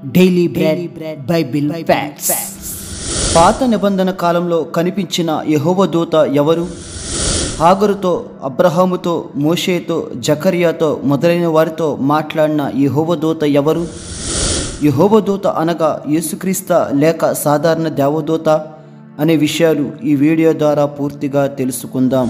daily bread Bible facts పాత నిబంధన కాలంలో కనిపించిన యెహోవా దూత ఎవరు హాగరుతో అబ్రహాముతో మోషేతో జకర్యాతో మొదలైన వారితో మాట్లాడిన యెహోవా దూత ఎవరు యెహోవా దూత అనగా యేసుక్రీస్త లేక సాధారణ దేవదూత అనే విషయాలు ఈ వీడియో ద్వారా పూర్తిగా తెలుసుకుందాం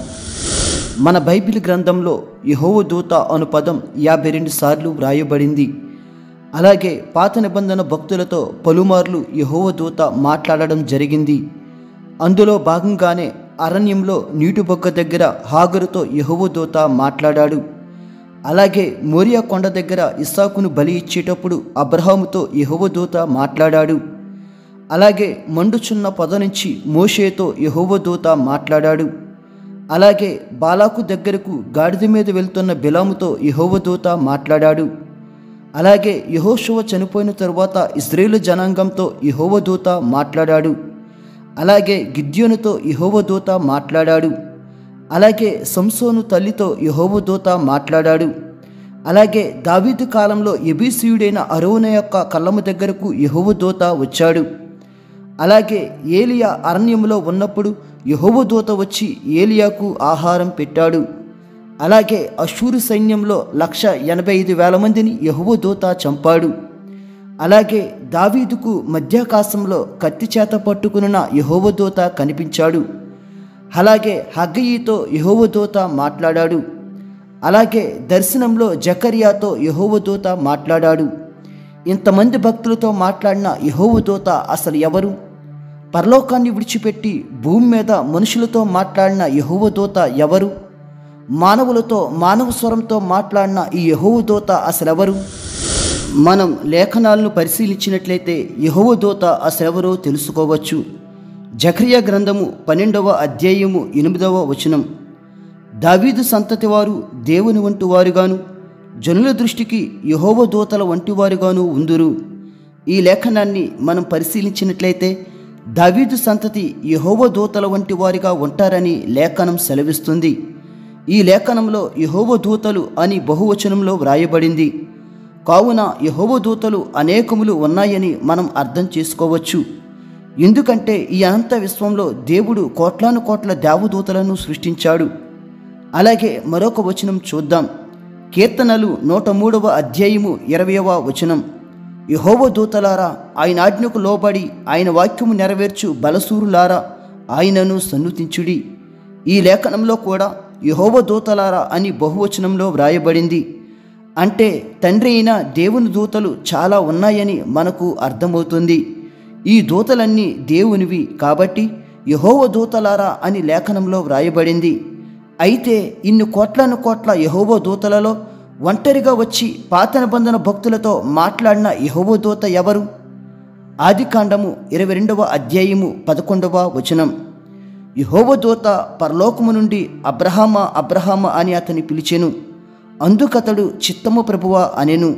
మన బైబిల్ గ్రంథంలో యెహోవా దూత అను పదం యాభై రెండు సార్లు వ్రాయబడింది అలాగే పాత నిబంధన భక్తులతో పలుమార్లు యెహోవా దూత మాట్లాడడం జరిగింది అందులో భాగంగానే అరణ్యంలో నీటి బొక్క దగ్గర హాగరుతో యెహోవా దూత మాట్లాడాడు అలాగే మోరియా కొండ దగ్గర ఇస్సాకును బలి ఇచ్చేటప్పుడు అబ్రహాముతో యెహోవా దూత మాట్లాడాడు అలాగే మండుచున్న పొద నుంచి మోషేతో యెహోవా దూత మాట్లాడాడు అలాగే బాలాకు దగ్గరకు గాడిద మీద వెళ్తున్న బిలాముతో యెహోవా దూత మాట్లాడాడు అలాగే యహోషువ చనిపోయిన తరువాత ఇజ్రాయేలు జనాంగంతో యెహోవా దూత మాట్లాడాడు అలాగే గిద్యోనుతో యెహోవా దూత మాట్లాడాడు అలాగే సంసోను తల్లితో యెహోవా దూత మాట్లాడాడు అలాగే దావీదు కాలంలో ఎబీసీయుడైన అరోన యొక్క కళ్ళము దగ్గరకు యెహోవా దూత వచ్చాడు అలాగే ఏలియా అరణ్యంలో ఉన్నప్పుడు యెహోవా దూత వచ్చి ఏలియాకు ఆహారం పెట్టాడు అలాగే అశూరు సైన్యంలో లక్ష ఎనభై ఐదు వేల మందిని యెహోవా దూత చంపాడు అలాగే దావీదుకు మధ్యాకాశంలో కత్తి చేత పట్టుకున్న యెహోవా దూత కనిపించాడు అలాగే హగ్గయితో యెహోవా దూత మాట్లాడాడు అలాగే దర్శనంలో జకర్యాతో యెహోవా దూత మాట్లాడాడు ఇంతమంది భక్తులతో మాట్లాడిన యెహోవా దూత అసలు ఎవరు పరలోకాన్ని విడిచిపెట్టి భూమి మీద మనుషులతో మాట్లాడిన యెహోవా దూత ఎవరు మానవులతో మానవ స్వరంతో మాట్లాడిన ఈ యెహోవా దూత అసలెవరు మనం లేఖనాలను పరిశీలించినట్లయితే యెహోవా దూత అసలెవరో తెలుసుకోవచ్చు జకరియా గ్రంథము పన్నెండవ అధ్యాయము ఎనిమిదవ వచనం దావీదు సంతతి వారు దేవుని వంటి వారుగాను జనుల దృష్టికి యహోవ దూతల వంటి వారుగాను ఉందురు ఈ లేఖనాన్ని మనం పరిశీలించినట్లయితే దావీదు సంతతి యహోవ దూతల వంటి వారిగా ఉంటారని లేఖనం సెలవిస్తుంది ఈ లేఖనంలో యహోవ దూతలు అని బహువచనంలో వ్రాయబడింది కావున యహోవ దూతలు అనేకములు ఉన్నాయని మనం అర్థం చేసుకోవచ్చు ఎందుకంటే ఈ అనంత విశ్వంలో దేవుడు కోట్లాను కోట్ల దేవదూతలను సృష్టించాడు అలాగే మరొక వచనం చూద్దాం కీర్తనలు నూట మూడవ అధ్యాయము ఇరవయవ వచనం యహోవ దూతలారా ఆయన ఆజ్ఞకు లోబడి ఆయన వాక్యము నెరవేర్చు బలసూరులారా ఆయనను సన్నుతించుడి ఈ లేఖనంలో కూడా యహోవ దూతలారా అని బహువచనంలో వ్రాయబడింది అంటే తండ్రి అయిన దేవుని దూతలు చాలా ఉన్నాయని మనకు అర్థమవుతుంది ఈ దూతలన్నీ దేవునివి కాబట్టి యహోవ దూతలారా అని లేఖనంలో వ్రాయబడింది అయితే ఇన్ని కోట్లను కోట్ల యహోవ దూతలలో ఒంటరిగా వచ్చి పాత నిబంధన భక్తులతో మాట్లాడిన యహోవ దూత ఎవరు ఆదికాండము ఇరవై రెండవ అధ్యాయము పదకొండవ వచనం యహోవ దూత పరలోకము నుండి అబ్రహామ అబ్రహామ అని అతని పిలిచెను అందుకతడు చిత్తము ప్రభువ అనెను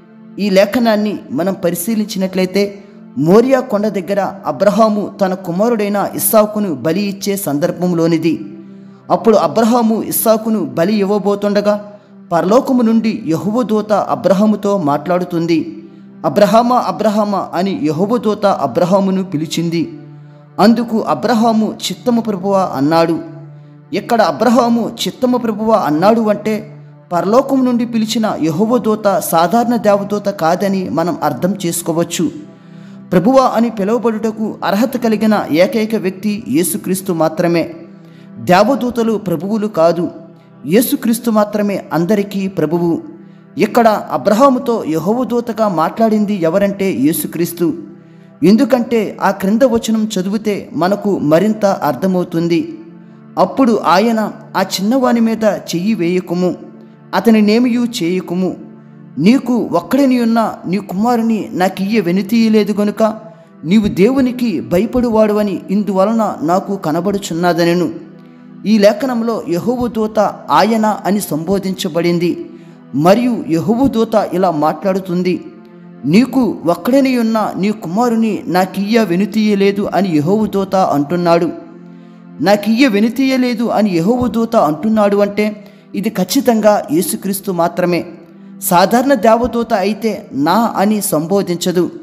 ఈ లేఖనాన్ని మనం పరిశీలించినట్లయితే మోరియా కొండ దగ్గర అబ్రహాము తన కుమారుడైన ఇస్సాకును బలి ఇచ్చే సందర్భంలోనిది అప్పుడు అబ్రహాము ఇస్సాకును బలి ఇవ్వబోతుండగా పరలోకము నుండి యహువ దూత అబ్రహాముతో మాట్లాడుతుంది అబ్రహామా అబ్రహామా అని యహువ దూత అబ్రహామును పిలిచింది అందుకు అబ్రహాము చిత్తము ప్రభువ అన్నాడు ఇక్కడ అబ్రహాము చిత్తము ప్రభువ అన్నాడు అంటే పరలోకం నుండి పిలిచిన యహోవ దూత సాధారణ దేవదూత కాదని మనం అర్థం చేసుకోవచ్చు ప్రభువ అని పిలువబడుటకు అర్హత కలిగిన ఏకైక వ్యక్తి యేసుక్రీస్తు మాత్రమే దేవదూతలు ప్రభువులు కాదు యేసుక్రీస్తు మాత్రమే అందరికీ ప్రభువు ఇక్కడ అబ్రహాముతో యహోవ దూతగా మాట్లాడింది ఎవరంటే యేసుక్రీస్తు ఎందుకంటే ఆ క్రింద వచనం చదివితే మనకు మరింత అర్థమవుతుంది అప్పుడు ఆయన ఆ చిన్నవాని మీద చెయ్యి వేయకుము అతని నేమియు చేయకుము నీకు ఒక్కడిని ఉన్న నీ కుమారుని నాకియ్య వెనుతీయలేదు గనుక నీవు దేవునికి భయపడువాడువని ఇందువలన నాకు కనబడుచున్నదనెను ఈ లేఖనంలో యహోవు దూత ఆయన అని సంబోధించబడింది మరియు యహోవు దూత ఇలా మాట్లాడుతుంది నీకు ఒక్కడని ఉన్న నీ కుమారుని నాకియ్య వెనుతీయలేదు అని యహోవు దూత అంటున్నాడు నాకియ్య వెనుతీయలేదు అని యహోవు దూత అంటున్నాడు అంటే ఇది ఖచ్చితంగా యేసుక్రీస్తు మాత్రమే సాధారణ దేవదూత అయితే నా అని సంబోధించదు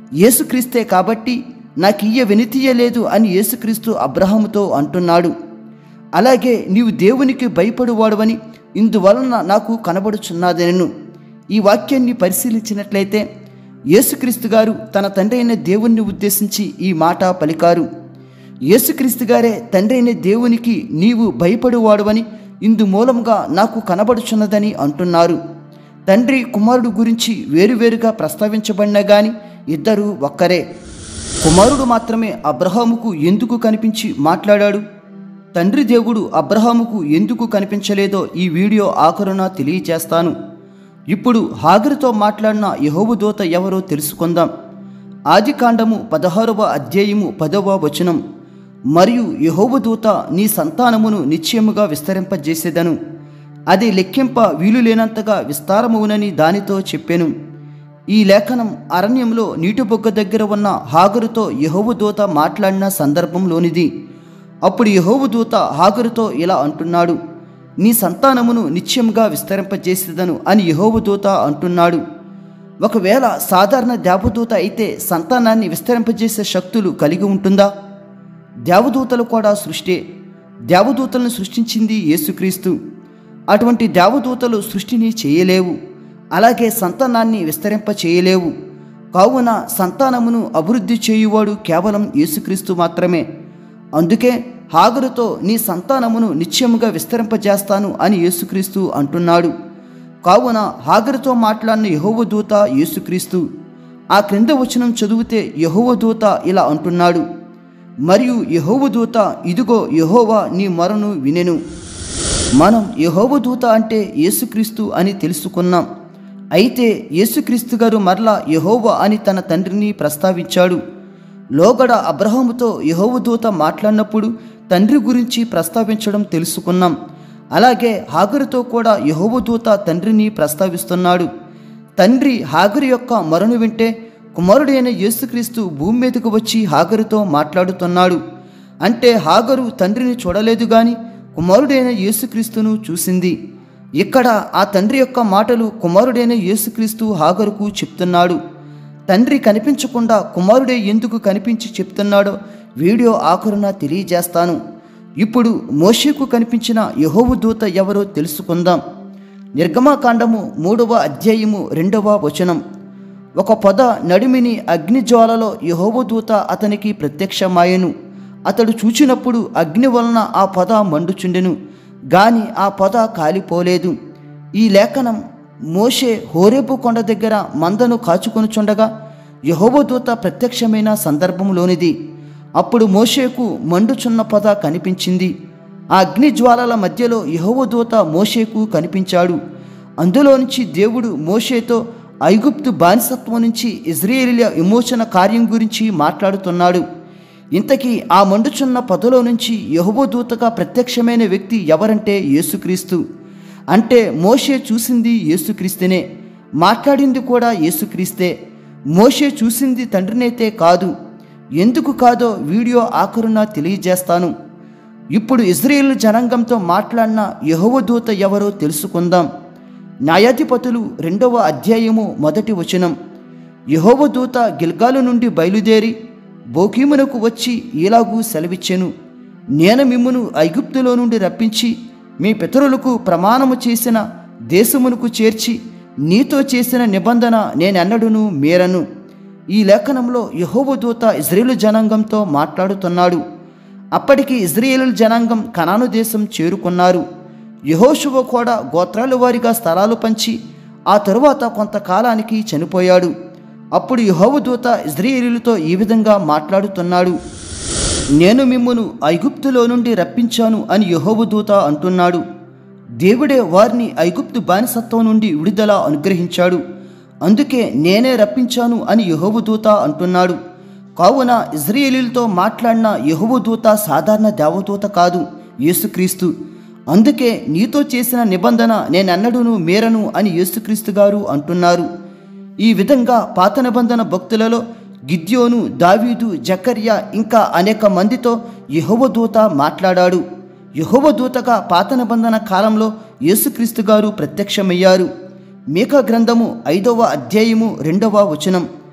యేసుక్రీస్తే కాబట్టి నాకు ఇయ్య వెనితీయలేదు అని యేసుక్రీస్తు అబ్రహాముతో అంటున్నాడు అలాగే నీవు దేవునికి భయపడువాడవని ఇందువలన నాకు కనబడుచున్నదనను ఈ వాక్యాన్ని పరిశీలించినట్లయితే యేసుక్రీస్తు గారు తన తండ్రి అయిన దేవుణ్ణి ఉద్దేశించి ఈ మాట పలికారు యేసుక్రీస్తు గారే తండ్రి అయిన దేవునికి నీవు భయపడువాడవని ఇందు మూలంగా నాకు కనబడుచున్నదని అంటున్నారు తండ్రి కుమారుడు గురించి వేరువేరుగా ప్రస్తావించబడినా గాని ఇద్దరు ఒక్కరే కుమారుడు మాత్రమే అబ్రహాముకు ఎందుకు కనిపించి మాట్లాడాడు తండ్రి దేవుడు అబ్రహాముకు ఎందుకు కనిపించలేదో ఈ వీడియో ఆఖరున తెలియచేస్తాను ఇప్పుడు హాగరుతో మాట్లాడిన యహోవు దూత ఎవరో తెలుసుకుందాం ఆది కాండము పదహారవ అధ్యాయము పదవ వచనం మరియు యహోవు దూత నీ సంతానమును నిశ్చయముగా విస్తరింపజేసేదను అది లెక్కింప వీలు లేనంతగా విస్తారమవునని దానితో చెప్పెను ఈ లేఖనం అరణ్యంలో నీటిబొగ్గ దగ్గర ఉన్న హాగరుతో యహోవు దూత మాట్లాడిన సందర్భంలోనిది అప్పుడు యహోవు దూత హాగరుతో ఇలా అంటున్నాడు నీ సంతానమును నిత్యంగా విస్తరింపజేసేదను అని యహోవు దూత అంటున్నాడు ఒకవేళ సాధారణ దేవదూత అయితే సంతానాన్ని విస్తరింపజేసే శక్తులు కలిగి ఉంటుందా దేవదూతలు కూడా సృష్టి దేవదూతలను సృష్టించింది యేసుక్రీస్తు అటువంటి దేవదూతలు సృష్టిని చేయలేవు అలాగే సంతానాన్ని విస్తరింప చేయలేవు కావున సంతానమును అభివృద్ధి చేయువాడు కేవలం యేసుక్రీస్తు మాత్రమే అందుకే హాగరుతో నీ సంతానమును నిత్యముగా విస్తరింపజేస్తాను అని యేసుక్రీస్తు అంటున్నాడు కావున హాగరుతో మాట్లాడిన యహోవ దూత యేసుక్రీస్తు ఆ క్రింద వచనం చదివితే యహోవ దూత ఇలా అంటున్నాడు మరియు యహోవ దూత ఇదిగో యహోవా నీ మొరను వినెను మనం యహోవ దూత అంటే యేసుక్రీస్తు అని తెలుసుకున్నాం అయితే యేసుక్రీస్తు గారు మరలా యహోవా అని తన తండ్రిని ప్రస్తావించాడు లోగడ అబ్రహాముతో యహోవ దూత మాట్లాడినప్పుడు తండ్రి గురించి ప్రస్తావించడం తెలుసుకున్నాం అలాగే హాగరుతో కూడా యహోవ దూత తండ్రిని ప్రస్తావిస్తున్నాడు తండ్రి హాగరు యొక్క మరణు వింటే కుమారుడైన యేసుక్రీస్తు భూమి మీదకు వచ్చి హాగరుతో మాట్లాడుతున్నాడు అంటే హాగరు తండ్రిని చూడలేదు గాని కుమారుడైన యేసుక్రీస్తును చూసింది ఇక్కడ ఆ తండ్రి యొక్క మాటలు కుమారుడైన యేసుక్రీస్తు హాగరుకు చెప్తున్నాడు తండ్రి కనిపించకుండా కుమారుడే ఎందుకు కనిపించి చెప్తున్నాడో వీడియో ఆఖరున తెలియజేస్తాను ఇప్పుడు మోషేకు కనిపించిన యహోవు దూత ఎవరో తెలుసుకుందాం నిర్గమాకాండము మూడవ అధ్యాయము రెండవ వచనం ఒక పొద నడిమిని అగ్నిజ్వాలలో యహోవు దూత అతనికి ప్రత్యక్షమాయెను అతడు చూచినప్పుడు అగ్ని వలన ఆ పొద మండుచుండెను గాని ఆ పొద కాలిపోలేదు ఈ లేఖనం మోషే హోరేపు కొండ దగ్గర మందను కాచుకొనుచుండగా యహోవ దూత ప్రత్యక్షమైన సందర్భంలోనిది అప్పుడు మోషేకు మండుచున్న పొద కనిపించింది ఆ అగ్ని జ్వాలల మధ్యలో యహోవ దూత మోషేకు కనిపించాడు అందులో నుంచి దేవుడు మోషేతో ఐగుప్తు బానిసత్వం నుంచి ఇజ్రాయేలీల విమోచన కార్యం గురించి మాట్లాడుతున్నాడు ఇంతకీ ఆ మండుచున్న పొదలో నుంచి యహోవ దూతగా ప్రత్యక్షమైన వ్యక్తి ఎవరంటే యేసుక్రీస్తు అంటే మోషే చూసింది యేసుక్రీస్తునే మాట్లాడింది కూడా యేసుక్రీస్తే మోషే చూసింది తండ్రినైతే కాదు ఎందుకు కాదో వీడియో ఆఖరున తెలియజేస్తాను ఇప్పుడు ఇజ్రాయేల్ జనాంగంతో మాట్లాడిన యహోవ దూత ఎవరో తెలుసుకుందాం న్యాయాధిపతులు రెండవ అధ్యాయము మొదటి వచనం యహోవ దూత గిల్గాలు నుండి బయలుదేరి బోకీమునకు వచ్చి ఇలాగూ సెలవిచ్చెను నేను మిమ్మును ఐగుప్తులో నుండి రప్పించి మీ పితరులకు ప్రమాణము చేసిన దేశమునకు చేర్చి నీతో చేసిన నిబంధన నేనెన్నడును మేరను ఈ లేఖనంలో యహోవ దూత ఇజ్రాయేలు జనాంగంతో మాట్లాడుతున్నాడు అప్పటికి ఇజ్రాయేలు జనాంగం కనాను దేశం చేరుకున్నారు యహోషువ కూడా గోత్రాల వారిగా స్థలాలు పంచి ఆ తరువాత కొంతకాలానికి చనిపోయాడు అప్పుడు యహోవ దూత ఇజ్రాయేలీలతో ఈ విధంగా మాట్లాడుతున్నాడు నేను మిమ్మును ఐగుప్తులో నుండి రప్పించాను అని యహోవ దూత అంటున్నాడు దేవుడే వారిని ఐగుప్తు బానిసత్వం నుండి విడుదల అనుగ్రహించాడు అందుకే నేనే రప్పించాను అని యహోవ దూత అంటున్నాడు కావున ఇజ్రాయేలీలతో మాట్లాడిన యహోవ దూత సాధారణ దేవదూత కాదు యేసుక్రీస్తు అందుకే నీతో చేసిన నిబంధన నేనన్నడును మేరను అని యేసుక్రీస్తు గారు అంటున్నారు ఈ విధంగా పాత నిబంధన భక్తులలో గిద్యోను దావీదు జకర్య ఇంకా అనేక మందితో యహోవ దూత మాట్లాడాడు యహోవ దూతగా పాత నిబంధన కాలంలో యేసుక్రీస్తు గారు ప్రత్యక్షమయ్యారు మీక గ్రంథము ఐదవ అధ్యాయము రెండవ వచనం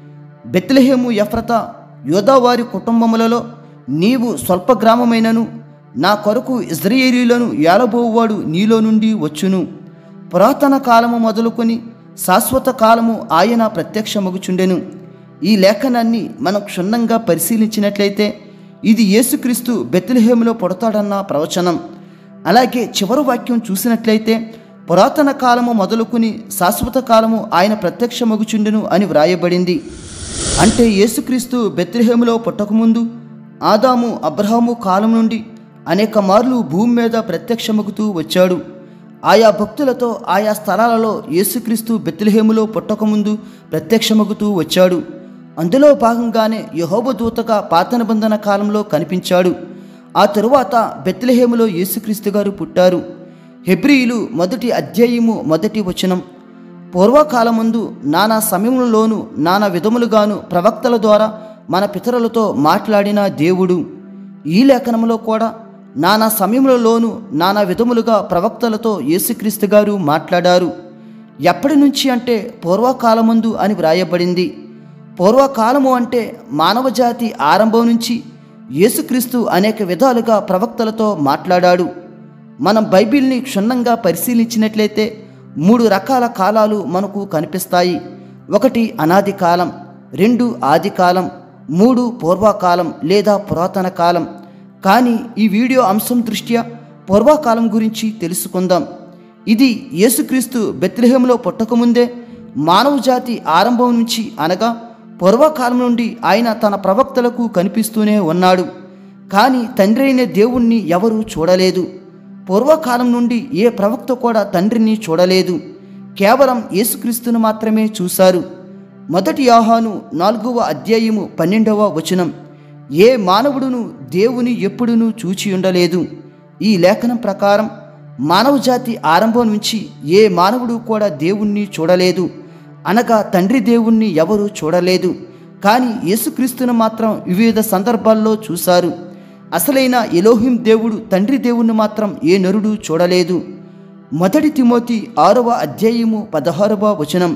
బెత్లెహేము ఎఫ్రత యోధావారి కుటుంబములలో నీవు స్వల్ప గ్రామమైనను నా కొరకు ఇజ్రాయేలీలను ఏలబోవువాడు నీలో నుండి వచ్చును పురాతన కాలము మొదలుకొని శాశ్వత కాలము ఆయన ప్రత్యక్షమగుచుండెను ఈ లేఖనాన్ని మనం క్షుణ్ణంగా పరిశీలించినట్లయితే ఇది యేసుక్రీస్తు బెత్లెహేములో పుడతాడన్న ప్రవచనం అలాగే చివరి వాక్యం చూసినట్లయితే పురాతన కాలము మొదలుకొని శాశ్వత కాలము ఆయన ప్రత్యక్షమగుచుండెను అని వ్రాయబడింది అంటే యేసుక్రీస్తు బెత్లెహేములో పుట్టకముందు ఆదాము అబ్రహాము కాలం నుండి అనేక మార్లు భూమి మీద ప్రత్యక్షమగుతూ వచ్చాడు ఆయా భక్తులతో ఆయా స్థలాలలో యేసుక్రీస్తు బెత్లెహేములో పుట్టకముందు ప్రత్యక్షమగుతూ వచ్చాడు అందులో భాగంగానే యహోబ దూతగా పాత నిబంధన కాలంలో కనిపించాడు ఆ తరువాత బెత్లెహేములో యేసుక్రీస్తు గారు పుట్టారు హెబ్రియులు మొదటి అధ్యాయము మొదటి వచనం పూర్వకాలమందు నానా సమయంలోనూ నానా విధములుగాను ప్రవక్తల ద్వారా మన పితరులతో మాట్లాడిన దేవుడు ఈ లేఖనంలో కూడా నానా సమయములలోనూ నానా విధములుగా ప్రవక్తలతో యేసుక్రీస్తు గారు మాట్లాడారు ఎప్పటి నుంచి అంటే పూర్వకాలమందు అని వ్రాయబడింది పూర్వకాలము అంటే మానవజాతి ఆరంభం నుంచి యేసుక్రీస్తు అనేక విధాలుగా ప్రవక్తలతో మాట్లాడాడు మనం బైబిల్ని క్షుణ్ణంగా పరిశీలించినట్లయితే మూడు రకాల కాలాలు మనకు కనిపిస్తాయి ఒకటి అనాది కాలం రెండు ఆది కాలం మూడు పూర్వకాలం లేదా పురాతన కాలం కానీ ఈ వీడియో అంశం దృష్ట్యా పూర్వకాలం గురించి తెలుసుకుందాం ఇది యేసుక్రీస్తు బెత్లెహేములో పుట్టకముందే మానవ జాతి ఆరంభం నుంచి అనగా పూర్వకాలం నుండి ఆయన తన ప్రవక్తలకు కనిపిస్తూనే ఉన్నాడు కానీ తండ్రి అయిన దేవుణ్ణి ఎవరూ చూడలేదు పూర్వకాలం నుండి ఏ ప్రవక్త కూడా తండ్రిని చూడలేదు కేవలం యేసుక్రీస్తును మాత్రమే చూశారు మొదటి ఆహాను నాలుగవ అధ్యాయము పన్నెండవ వచనం ఏ మానవుడును దేవుని ఎప్పుడునూ చూచి ఉండలేదు ఈ లేఖనం ప్రకారం మానవజాతి ఆరంభం నుంచి ఏ మానవుడు కూడా దేవుణ్ణి చూడలేదు అనగా తండ్రి దేవుణ్ణి ఎవరూ చూడలేదు కానీ యేసుక్రీస్తును మాత్రం వివిధ సందర్భాల్లో చూశారు అసలైన ఎలోహిం దేవుడు తండ్రి దేవుణ్ణి మాత్రం ఏ నరుడు చూడలేదు మొదటి తిమోతి ఆరవ అధ్యాయము పదహారవ వచనం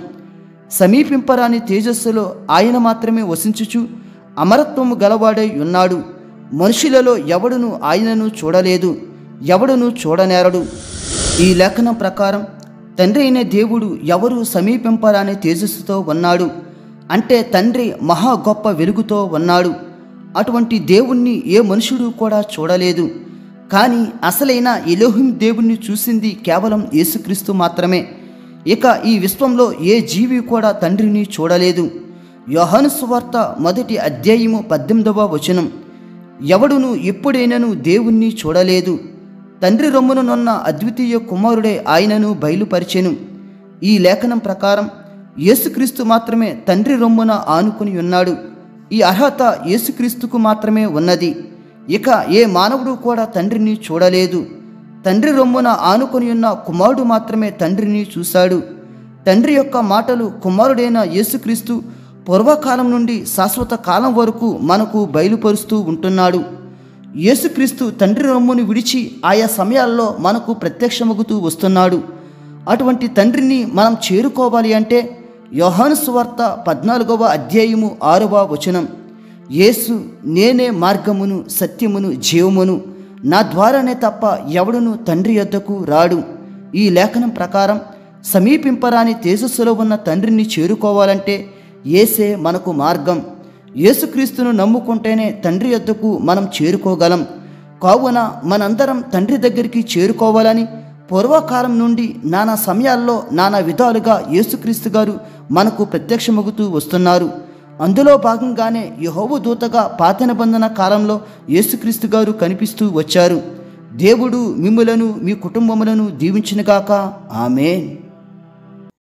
సమీపింపరాని తేజస్సులో ఆయన మాత్రమే వసించుచు అమరత్వము గలవాడై ఉన్నాడు మనుషులలో ఎవడును ఆయనను చూడలేదు ఎవడును చూడనేరడు ఈ లేఖనం ప్రకారం తండ్రి అయిన దేవుడు ఎవరు సమీపింపరాని తేజస్సుతో ఉన్నాడు అంటే తండ్రి మహా గొప్ప వెలుగుతో ఉన్నాడు అటువంటి దేవుణ్ణి ఏ మనుషుడు కూడా చూడలేదు కానీ అసలైన ఎలోహిం దేవుణ్ణి చూసింది కేవలం యేసుక్రీస్తు మాత్రమే ఇక ఈ విశ్వంలో ఏ జీవి కూడా తండ్రిని చూడలేదు యోహాను సువార్త మొదటి అధ్యాయము పద్దెనిమిదవ వచనం ఎవడును ఎప్పుడైనను దేవుణ్ణి చూడలేదు తండ్రి రొమ్ముననున్న అద్వితీయ కుమారుడే ఆయనను బయలుపరిచెను ఈ లేఖనం ప్రకారం యేసుక్రీస్తు మాత్రమే తండ్రి రొమ్మున ఆనుకుని ఉన్నాడు ఈ అర్హత యేసుక్రీస్తుకు మాత్రమే ఉన్నది ఇక ఏ మానవుడు కూడా తండ్రిని చూడలేదు తండ్రి రొమ్మున ఆనుకొని ఉన్న కుమారుడు మాత్రమే తండ్రిని చూశాడు తండ్రి యొక్క మాటలు కుమారుడైన యేసుక్రీస్తు పూర్వకాలం నుండి శాశ్వత కాలం వరకు మనకు బయలుపరుస్తూ ఉంటున్నాడు యేసుక్రీస్తు తండ్రి రొమ్మును విడిచి ఆయా సమయాల్లో మనకు ప్రత్యక్షమగుతూ వస్తున్నాడు అటువంటి తండ్రిని మనం చేరుకోవాలి అంటే యోహాను సువార్త పద్నాలుగవ అధ్యాయము ఆరవ వచనం యేసు నేనే మార్గమును సత్యమును జీవమును నా ద్వారానే తప్ప ఎవడును తండ్రి యొద్దకు రాడు ఈ లేఖనం ప్రకారం సమీపింపరాని తేజస్సులో ఉన్న తండ్రిని చేరుకోవాలంటే ఏసే మనకు మార్గం యేసుక్రీస్తును నమ్ముకుంటేనే తండ్రి యొద్దకు మనం చేరుకోగలం కావున మనందరం తండ్రి దగ్గరికి చేరుకోవాలని పూర్వకాలం నుండి నానా సమయాల్లో నానా విధాలుగా యేసుక్రీస్తు గారు మనకు ప్రత్యక్షమగుతూ వస్తున్నారు అందులో భాగంగానే యహోవ దూతగా పాత నిబంధన కాలంలో యేసుక్రీస్తు గారు కనిపిస్తూ వచ్చారు దేవుడు మిమ్ములను మీ కుటుంబములను దీవించినగాక ఆమెన్